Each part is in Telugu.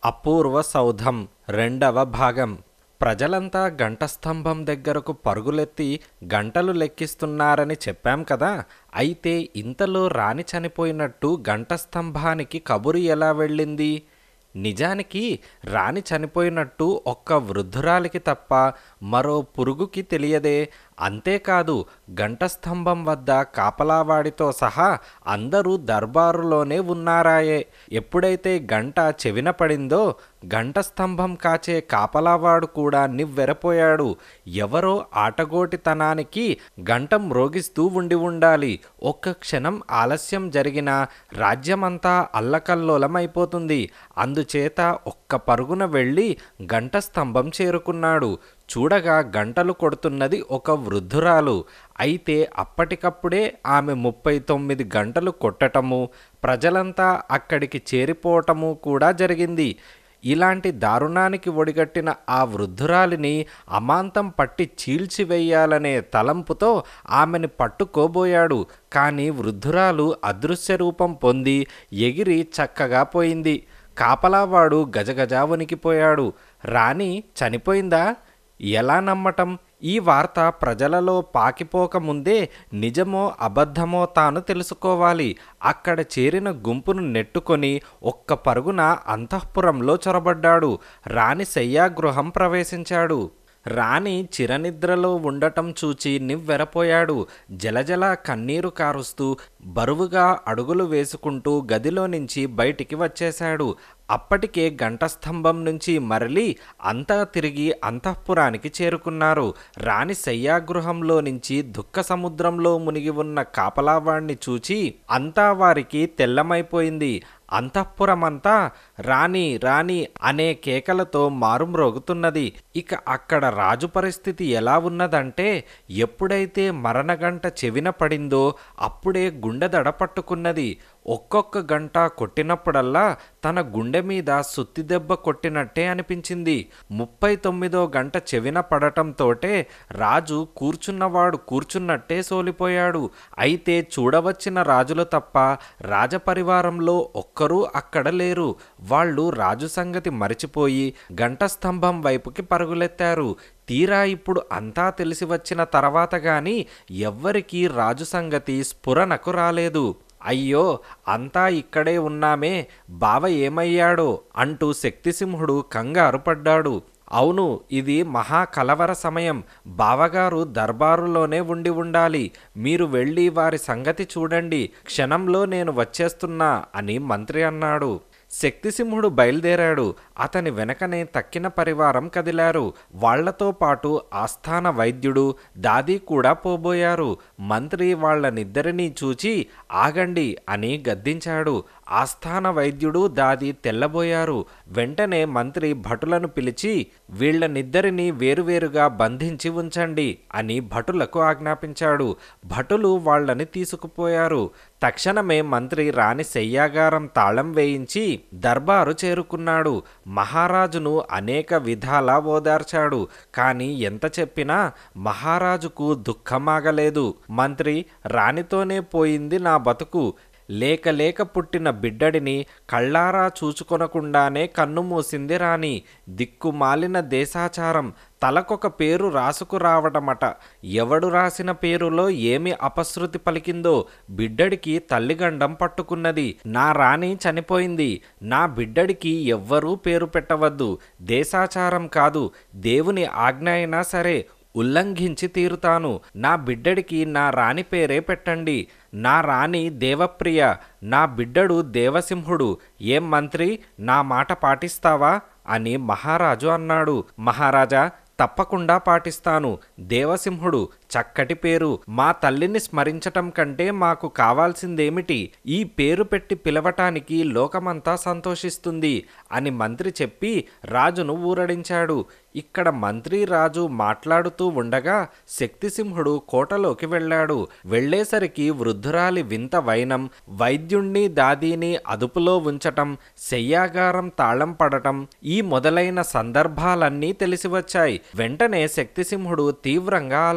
అపూర్వ సౌధం రెండవ భాగం ప్రజలంతా గంటస్తంభం దగ్గరకు పరుగులెత్తి గంటలు లెక్కిస్తున్నారని చెప్పాం కదా అయితే ఇంతలో రాణి చనిపోయినట్టు గంటస్తంభానికి కబురు ఎలా వెళ్ళింది నిజానికి రాణి చనిపోయినట్టు ఒక్క వృద్ధురాలికి తప్ప మరో పురుగుకి తెలియదే అంతేకాదు గంటస్తంభం వద్ద కాపలావాడితో సహా అందరూ దర్బారులోనే ఉన్నారాయే ఎప్పుడైతే గంట చెవిన పడిందో గంటస్తంభం కాచే కాపలావాడు కూడా నివ్వెరపోయాడు ఎవరో ఆటగోటితనానికి గంట మ్రోగిస్తూ ఉండి ఉండాలి ఒక్క క్షణం ఆలస్యం జరిగినా రాజ్యమంతా అల్లకల్లోలమైపోతుంది అందుచేత ఒక్క పరుగున వెళ్ళి గంటస్తంభం చేరుకున్నాడు చూడగా గంటలు కొడుతున్నది ఒక వృద్ధురాలు అయితే అప్పటికప్పుడే ఆమె ముప్పై తొమ్మిది గంటలు కొట్టటము ప్రజలంతా అక్కడికి చేరిపోవటము కూడా జరిగింది ఇలాంటి దారుణానికి ఒడిగట్టిన ఆ వృద్ధురాలిని అమాంతం పట్టి చీల్చివేయాలనే తలంపుతో ఆమెని పట్టుకోబోయాడు కానీ వృద్ధురాలు అదృశ్య రూపం పొంది ఎగిరి చక్కగా పోయింది కాపలావాడు గజగజ వణికిపోయాడు రాణి చనిపోయిందా ఎలా నమ్మటం ఈ వార్త ప్రజలలో పాకిపోక ముందే నిజమో అబద్ధమో తాను తెలుసుకోవాలి అక్కడ చేరిన గుంపును నెట్టుకొని ఒక్క పరుగున అంతఃపురంలో చొరబడ్డాడు రాణి శయ్యాగృహం ప్రవేశించాడు రాణి చిరనిద్రలో ఉండటం చూచి నివ్వెరపోయాడు జలజల కన్నీరు కారుస్తూ బరువుగా అడుగులు వేసుకుంటూ గదిలో నుంచి బయటికి వచ్చేశాడు అప్పటికే గంటస్తంభం నుంచి మరలి అంతా తిరిగి అంతఃపురానికి చేరుకున్నారు రాణి శయ్యాగృహంలో నుంచి దుఃఖ సముద్రంలో మునిగి ఉన్న కాపలావాణ్ణి చూచి అంతా వారికి తెల్లమైపోయింది అంతఃపురమంతా రాణి రాణి అనే కేకలతో మారుమ్రోగుతున్నది ఇక అక్కడ రాజు పరిస్థితి ఎలా ఉన్నదంటే ఎప్పుడైతే మరణగంట చెవిన పడిందో అప్పుడే గుండెదడ పట్టుకున్నది ఒక్కొక్క గంట కొట్టినప్పుడల్లా తన గుండె మీద సుత్తి దెబ్బ కొట్టినట్టే అనిపించింది ముప్పై తొమ్మిదో గంట చెవిన పడటంతోటే రాజు కూర్చున్నవాడు కూర్చున్నట్టే సోలిపోయాడు అయితే చూడవచ్చిన రాజులు తప్ప రాజపరివారంలో ఒక్కరూ అక్కడ లేరు వాళ్ళు రాజు సంగతి మరిచిపోయి గంటస్తంభం వైపుకి పరుగులెత్తారు తీరా ఇప్పుడు అంతా తెలిసి వచ్చిన తర్వాత గాని ఎవ్వరికీ రాజు సంగతి స్ఫురణకు రాలేదు అయ్యో అంతా ఇక్కడే ఉన్నామే బావ ఏమయ్యాడో అంటూ శక్తిసింహుడు కంగారు పడ్డాడు అవును ఇది మహా కలవర సమయం బావగారు దర్బారులోనే ఉండి ఉండాలి మీరు వెళ్ళి వారి సంగతి చూడండి క్షణంలో నేను వచ్చేస్తున్నా అని మంత్రి అన్నాడు శక్తిసింహుడు బయలుదేరాడు అతని వెనకనే తక్కిన పరివారం కదిలారు వాళ్లతో పాటు ఆస్థాన వైద్యుడు దాది కూడా పోబోయారు మంత్రి వాళ్ళనిద్దరినీ చూచి ఆగండి అని గద్దించాడు ఆస్థాన వైద్యుడు దాది తెల్లబోయారు వెంటనే మంత్రి భటులను పిలిచి వీళ్ళనిద్దరినీ వేరువేరుగా బంధించి ఉంచండి అని భటులకు ఆజ్ఞాపించాడు భటులు వాళ్ళని తీసుకుపోయారు తక్షణమే మంత్రి రాణి శయ్యాగారం తాళం వేయించి దర్బారు చేరుకున్నాడు మహారాజును అనేక విధాలా ఓదార్చాడు కానీ ఎంత చెప్పినా మహారాజుకు దుఃఖమాగలేదు మంత్రి రాణితోనే పోయింది నా బతుకు లేక లేక పుట్టిన బిడ్డడిని కళ్ళారా చూచుకొనకుండానే కన్ను మూసింది రాణి దిక్కుమాలిన దేశాచారం తలకొక పేరు రాసుకురావటమట ఎవడు రాసిన పేరులో ఏమి అపశృతి పలికిందో బిడ్డడికి తల్లిగండం పట్టుకున్నది నా రాణి చనిపోయింది నా బిడ్డడికి ఎవ్వరూ పేరు పెట్టవద్దు దేశాచారం కాదు దేవుని ఆజ్ఞ అయినా సరే ఉల్లంఘించి తీరుతాను నా బిడ్డడికి నా రాణి పేరే పెట్టండి నా రాణి దేవప్రియ నా బిడ్డడు దేవసింహుడు ఏం మంత్రి నా మాట పాటిస్తావా అని మహారాజు అన్నాడు మహారాజా తప్పకుండా పాటిస్తాను దేవసింహుడు చక్కటి పేరు మా తల్లిని స్మరించటం కంటే మాకు కావాల్సిందేమిటి ఈ పేరు పెట్టి పిలవటానికి లోకమంతా సంతోషిస్తుంది అని మంత్రి చెప్పి రాజును ఊరడించాడు ఇక్కడ మంత్రి రాజు మాట్లాడుతూ ఉండగా శక్తిసింహుడు కోటలోకి వెళ్ళాడు వెళ్ళేసరికి వృద్ధురాలి వింత వైనం వైద్యుణ్ణి దాదీని అదుపులో ఉంచటం శయ్యాగారం తాళం పడటం ఈ మొదలైన సందర్భాలన్నీ తెలిసి వచ్చాయి వెంటనే శక్తిసింహుడు తీవ్రంగా ఆలోచించాడు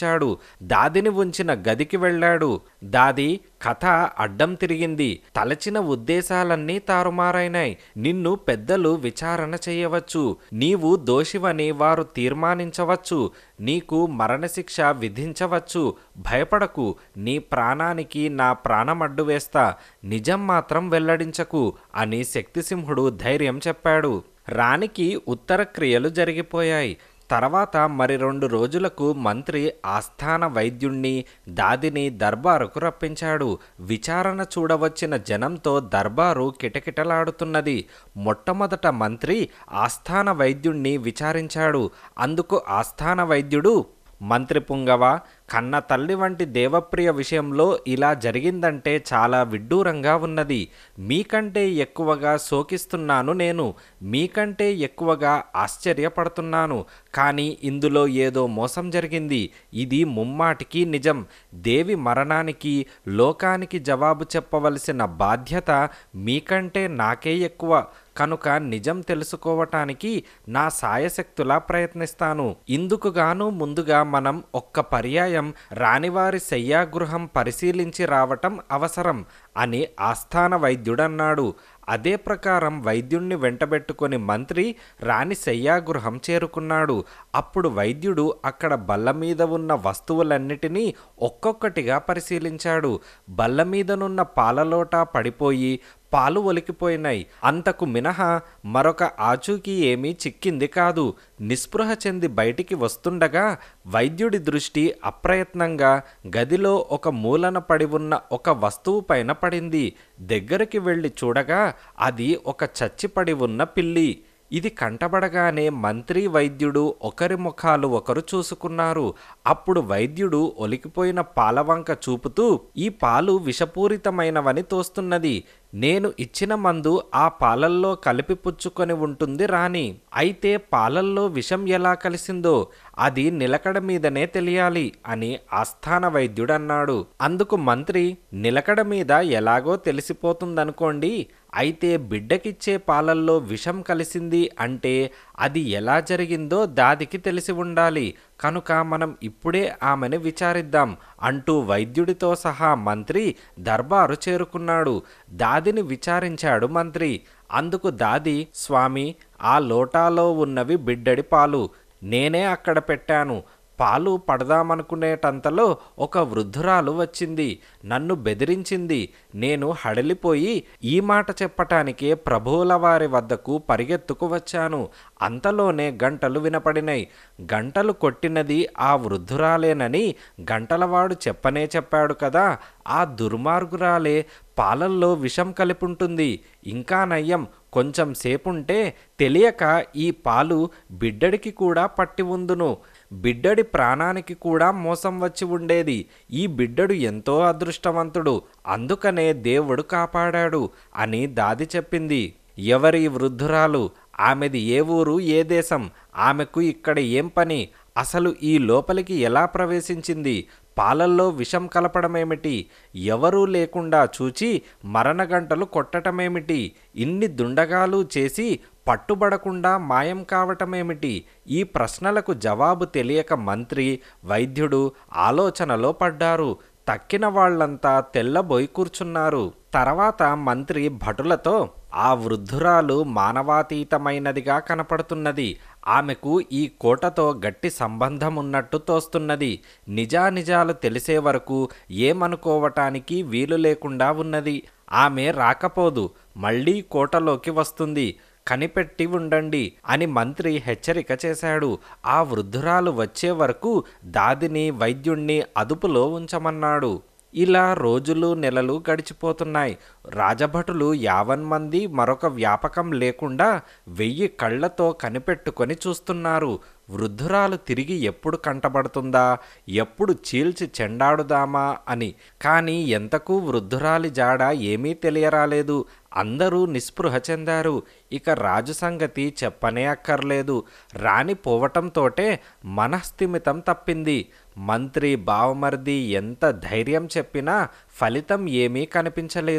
వచ్చాడు దాదిని ఉంచిన గదికి వెళ్ళాడు దాది కథ అడ్డం తిరిగింది తలచిన ఉద్దేశాలన్నీ తారుమారైనాయి నిన్ను పెద్దలు విచారణ చేయవచ్చు నీవు దోషివని వారు తీర్మానించవచ్చు నీకు మరణశిక్ష విధించవచ్చు భయపడకు నీ ప్రాణానికి నా ప్రాణమడ్డు వేస్తా నిజం మాత్రం వెల్లడించకు అని శక్తిసింహుడు ధైర్యం చెప్పాడు రాణికి ఉత్తర క్రియలు జరిగిపోయాయి తర్వాత మరి రెండు రోజులకు మంత్రి ఆస్థాన వైద్యుణ్ణి దాదిని దర్బారుకు రప్పించాడు విచారణ చూడవచ్చిన జనంతో దర్బారు కిటకిటలాడుతున్నది మొట్టమొదట మంత్రి ఆస్థాన వైద్యుణ్ణి విచారించాడు అందుకు ఆస్థాన వైద్యుడు మంత్రి పుంగవ కన్న తల్లి వంటి దేవప్రియ విషయంలో ఇలా జరిగిందంటే చాలా విడ్డూరంగా ఉన్నది మీకంటే ఎక్కువగా శోకిస్తున్నాను నేను మీకంటే ఎక్కువగా ఆశ్చర్యపడుతున్నాను కానీ ఇందులో ఏదో మోసం జరిగింది ఇది ముమ్మాటికి నిజం దేవి మరణానికి లోకానికి జవాబు చెప్పవలసిన బాధ్యత మీకంటే నాకే ఎక్కువ కనుక నిజం తెలుసుకోవటానికి నా సాయశక్తులా ప్రయత్నిస్తాను ఇందుకుగాను ముందుగా మనం ఒక్క పర్యాయం రానివారి శయ్యాగృహం పరిశీలించి రావటం అవసరం అని ఆస్థాన వైద్యుడన్నాడు అదే ప్రకారం వైద్యుణ్ణి వెంటబెట్టుకొని మంత్రి రాణి శయ్యాగృహం చేరుకున్నాడు అప్పుడు వైద్యుడు అక్కడ బల్ల మీద ఉన్న వస్తువులన్నిటినీ ఒక్కొక్కటిగా పరిశీలించాడు బల్ల మీదనున్న పాలలోట పడిపోయి పాలు ఒలికిపోయినాయి అంతకు మినహా మరొక ఆచూకీ ఏమీ చిక్కింది కాదు నిస్పృహ చెంది బయటికి వస్తుండగా వైద్యుడి దృష్టి అప్రయత్నంగా గదిలో ఒక మూలన పడి ఉన్న ఒక వస్తువు పైన పడింది దగ్గరికి వెళ్ళి చూడగా అది ఒక చచ్చిపడి ఉన్న పిల్లి ఇది కంటబడగానే మంత్రి వైద్యుడు ఒకరి ముఖాలు ఒకరు చూసుకున్నారు అప్పుడు వైద్యుడు ఒలికిపోయిన పాలవంక చూపుతూ ఈ పాలు విషపూరితమైనవని తోస్తున్నది నేను ఇచ్చిన మందు ఆ పాలల్లో కలిపి పుచ్చుకొని ఉంటుంది రాణి అయితే పాలల్లో విషం ఎలా కలిసిందో అది నిలకడ మీదనే తెలియాలి అని ఆస్థాన వైద్యుడన్నాడు అందుకు మంత్రి నిలకడ మీద ఎలాగో తెలిసిపోతుందనుకోండి అయితే బిడ్డకిచ్చే పాలల్లో విషం కలిసింది అంటే అది ఎలా జరిగిందో దాదికి తెలిసి ఉండాలి కనుక మనం ఇప్పుడే ఆమెను విచారిద్దాం అంటూ వైద్యుడితో సహా మంత్రి దర్బారు చేరుకున్నాడు దాదిని విచారించాడు మంత్రి అందుకు దాది స్వామి ఆ లోటాలో ఉన్నవి బిడ్డడి పాలు నేనే అక్కడ పెట్టాను పాలు పడదామనుకునేటంతలో ఒక వృద్ధురాలు వచ్చింది నన్ను బెదిరించింది నేను హడలిపోయి ఈ మాట చెప్పటానికే ప్రభువుల వారి వద్దకు పరిగెత్తుకు వచ్చాను అంతలోనే గంటలు వినపడినాయి గంటలు కొట్టినది ఆ వృద్ధురాలేనని గంటలవాడు చెప్పనే చెప్పాడు కదా ఆ దుర్మార్గురాలే పాలల్లో విషం కలిపుంటుంది ఇంకా నయ్యం కొంచెం సేపుంటే తెలియక ఈ పాలు బిడ్డడికి కూడా పట్టి ఉందును బిడ్డడి ప్రాణానికి కూడా మోసం వచ్చి ఉండేది ఈ బిడ్డడు ఎంతో అదృష్టవంతుడు అందుకనే దేవుడు కాపాడాడు అని దాది చెప్పింది ఎవరి వృద్ధురాలు ఆమెది ఏ ఊరు ఏ దేశం ఆమెకు ఇక్కడ ఏం పని అసలు ఈ లోపలికి ఎలా ప్రవేశించింది పాలల్లో విషం కలపడమేమిటి ఎవరూ లేకుండా చూచి మరణగంటలు కొట్టటమేమిటి ఇన్ని దుండగాలు చేసి పట్టుబడకుండా మాయం కావటమేమిటి ఈ ప్రశ్నలకు జవాబు తెలియక మంత్రి వైద్యుడు ఆలోచనలో పడ్డారు తక్కిన వాళ్లంతా తెల్లబోయి కూర్చున్నారు తర్వాత మంత్రి భటులతో ఆ వృద్ధురాలు మానవాతీతమైనదిగా కనపడుతున్నది ఆమెకు ఈ కోటతో గట్టి సంబంధం ఉన్నట్టు తోస్తున్నది నిజానిజాలు తెలిసే వరకు ఏమనుకోవటానికి వీలు లేకుండా ఉన్నది ఆమె రాకపోదు మళ్ళీ కోటలోకి వస్తుంది కనిపెట్టి ఉండండి అని మంత్రి హెచ్చరిక చేశాడు ఆ వృద్ధురాలు వచ్చే వరకు దాదిని వైద్యుణ్ణి అదుపులో ఉంచమన్నాడు ఇలా రోజులు నెలలు గడిచిపోతున్నాయి రాజభటులు యావన్ మంది మరొక వ్యాపకం లేకుండా వెయ్యి కళ్ళతో కనిపెట్టుకొని చూస్తున్నారు వృద్ధురాలు తిరిగి ఎప్పుడు కంటబడుతుందా ఎప్పుడు చీల్చి చెండాడుదామా అని కానీ ఎంతకు వృద్ధురాలి జాడ ఏమీ తెలియరాలేదు అందరూ నిస్పృహ చెందారు ఇక రాజు సంగతి చెప్పనే అక్కర్లేదు రాణి పోవటంతోటే మనస్థిమితం తప్పింది మంత్రి బావమర్ది ఎంత ధైర్యం చెప్పినా ఫలితం ఏమీ కనిపించలేదు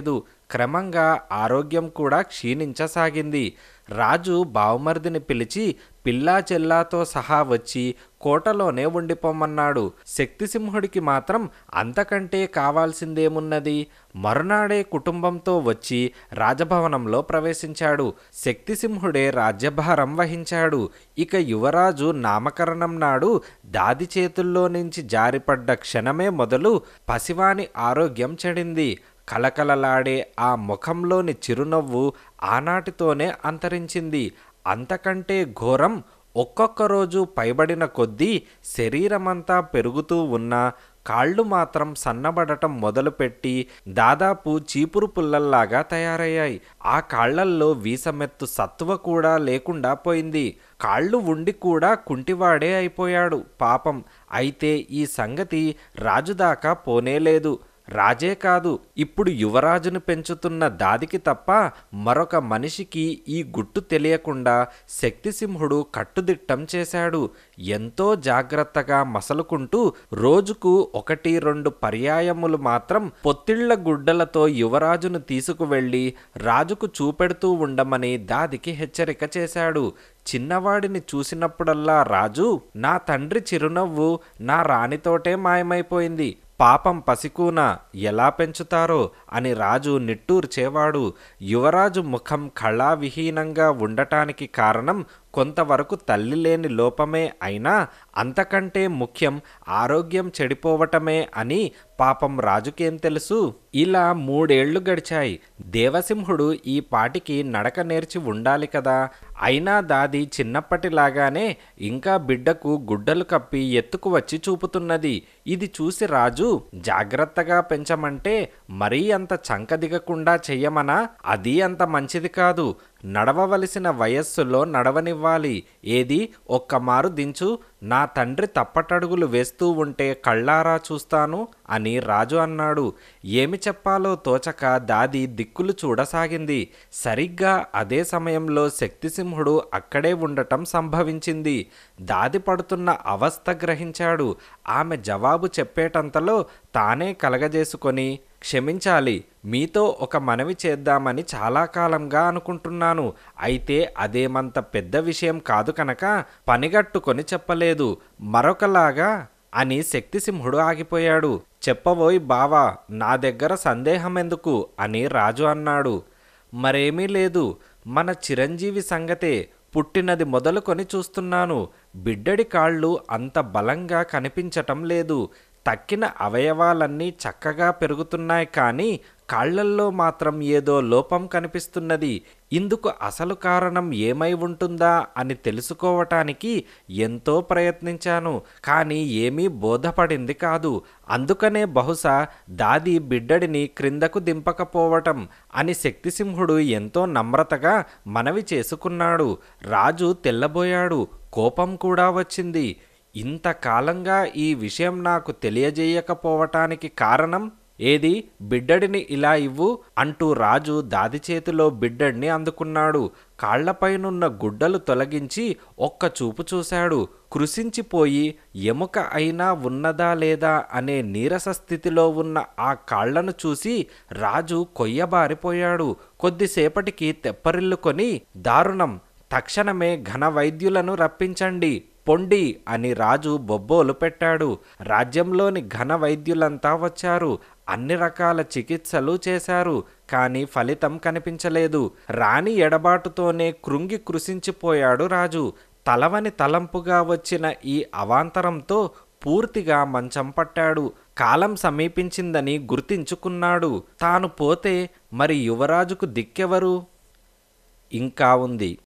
క్రమంగా ఆరోగ్యం కూడా క్షీణించసాగింది రాజు బావమరిదిని పిలిచి పిల్లా చెల్లాతో సహా వచ్చి కోటలోనే ఉండిపోమన్నాడు శక్తిసింహుడికి మాత్రం అంతకంటే కావాల్సిందేమున్నది మరునాడే కుటుంబంతో వచ్చి రాజభవనంలో ప్రవేశించాడు శక్తిసింహుడే రాజ్యభారం వహించాడు ఇక యువరాజు నామకరణం నాడు దాది చేతుల్లో నుంచి జారిపడ్డ క్షణమే మొదలు పసివాని ఆరోగ్యం చెడింది కలకలలాడే ఆ ముఖంలోని చిరునవ్వు ఆనాటితోనే అంతరించింది అంతకంటే ఘోరం ఒక్కొక్క రోజు పైబడిన కొద్దీ శరీరమంతా పెరుగుతూ ఉన్నా కాళ్ళు మాత్రం సన్నబడటం మొదలుపెట్టి దాదాపు చీపురు పుల్లల్లాగా తయారయ్యాయి ఆ కాళ్లల్లో వీసమెత్తు సత్తువ కూడా లేకుండా పోయింది కాళ్ళు ఉండి కూడా కుంటివాడే అయిపోయాడు పాపం అయితే ఈ సంగతి రాజుదాకా పోనేలేదు రాజే కాదు ఇప్పుడు యువరాజును పెంచుతున్న దాదికి తప్ప మరొక మనిషికి ఈ గుట్టు తెలియకుండా శక్తిసింహుడు కట్టుదిట్టం చేశాడు ఎంతో జాగ్రత్తగా మసలుకుంటూ రోజుకు ఒకటి రెండు పర్యాయములు మాత్రం పొత్తిళ్ల గుడ్డలతో యువరాజును తీసుకువెళ్లి రాజుకు చూపెడుతూ ఉండమని దాదికి హెచ్చరిక చేశాడు చిన్నవాడిని చూసినప్పుడల్లా రాజు నా తండ్రి చిరునవ్వు నా రాణితోటే మాయమైపోయింది పాపం పసికూన ఎలా పెంచుతారో అని రాజు నిట్టూర్చేవాడు యువరాజు ముఖం కళావిహీనంగా ఉండటానికి కారణం కొంతవరకు తల్లి లేని లోపమే అయినా అంతకంటే ముఖ్యం ఆరోగ్యం చెడిపోవటమే అని పాపం రాజుకేం తెలుసు ఇలా మూడేళ్లు గడిచాయి దేవసింహుడు ఈ పాటికి నడక నేర్చి ఉండాలి కదా అయినా దాది చిన్నప్పటిలాగానే ఇంకా బిడ్డకు గుడ్డలు కప్పి ఎత్తుకు వచ్చి చూపుతున్నది ఇది చూసి రాజు జాగ్రత్తగా పెంచమంటే మరీ అంత చంక దిగకుండా చెయ్యమనా అది అంత మంచిది కాదు నడవవలసిన వయస్సులో నడవనివ్వాలి ఏది ఒక్కమారు దించు నా తండ్రి తప్పటడుగులు వేస్తూ ఉంటే కళ్ళారా చూస్తాను అని రాజు అన్నాడు ఏమి చెప్పాలో తోచక దాది దిక్కులు చూడసాగింది సరిగ్గా అదే సమయంలో శక్తిసింహుడు అక్కడే ఉండటం సంభవించింది దాది పడుతున్న అవస్థ గ్రహించాడు ఆమె జవాబు చెప్పేటంతలో తానే కలగజేసుకొని క్షమించాలి మీతో ఒక మనవి చేద్దామని చాలా కాలంగా అనుకుంటున్నాను అయితే అదేమంత పెద్ద విషయం కాదు కనుక పనిగట్టుకొని చెప్పలేదు మరొకలాగా అని శక్తిసింహుడు ఆగిపోయాడు చెప్పబోయ్ బావా నా దగ్గర సందేహం ఎందుకు అని రాజు అన్నాడు మరేమీ లేదు మన చిరంజీవి సంగతే పుట్టినది మొదలుకొని చూస్తున్నాను బిడ్డడి కాళ్ళు అంత బలంగా కనిపించటం లేదు తక్కిన అవయవాలన్నీ చక్కగా పెరుగుతున్నాయి కానీ కాళ్లల్లో మాత్రం ఏదో లోపం కనిపిస్తున్నది ఇందుకు అసలు కారణం ఏమై ఉంటుందా అని తెలుసుకోవటానికి ఎంతో ప్రయత్నించాను కానీ ఏమీ బోధపడింది కాదు అందుకనే బహుశా దాది బిడ్డడిని క్రిందకు దింపకపోవటం అని శక్తిసింహుడు ఎంతో నమ్రతగా మనవి చేసుకున్నాడు రాజు తెల్లబోయాడు కోపం కూడా వచ్చింది ఇంతకాలంగా ఈ విషయం నాకు తెలియజేయకపోవటానికి కారణం ఏది బిడ్డడిని ఇలా ఇవ్వు అంటూ రాజు దాది చేతిలో బిడ్డడిని అందుకున్నాడు కాళ్లపైనున్న గుడ్డలు తొలగించి ఒక్క చూపు చూశాడు కృశించిపోయి ఎముక అయినా ఉన్నదా లేదా అనే నీరస స్థితిలో ఉన్న ఆ కాళ్లను చూసి రాజు కొయ్యబారిపోయాడు కొద్దిసేపటికి తెప్పరిల్లుకొని దారుణం తక్షణమే ఘన వైద్యులను రప్పించండి పొండి అని రాజు బొబ్బోలు పెట్టాడు రాజ్యంలోని ఘన వైద్యులంతా వచ్చారు అన్ని రకాల చికిత్సలు చేశారు కానీ ఫలితం కనిపించలేదు రాణి ఎడబాటుతోనే కృంగి కృశించిపోయాడు రాజు తలవని తలంపుగా వచ్చిన ఈ అవాంతరంతో పూర్తిగా మంచం పట్టాడు కాలం సమీపించిందని గుర్తించుకున్నాడు తాను పోతే మరి యువరాజుకు దిక్కెవరు ఇంకా ఉంది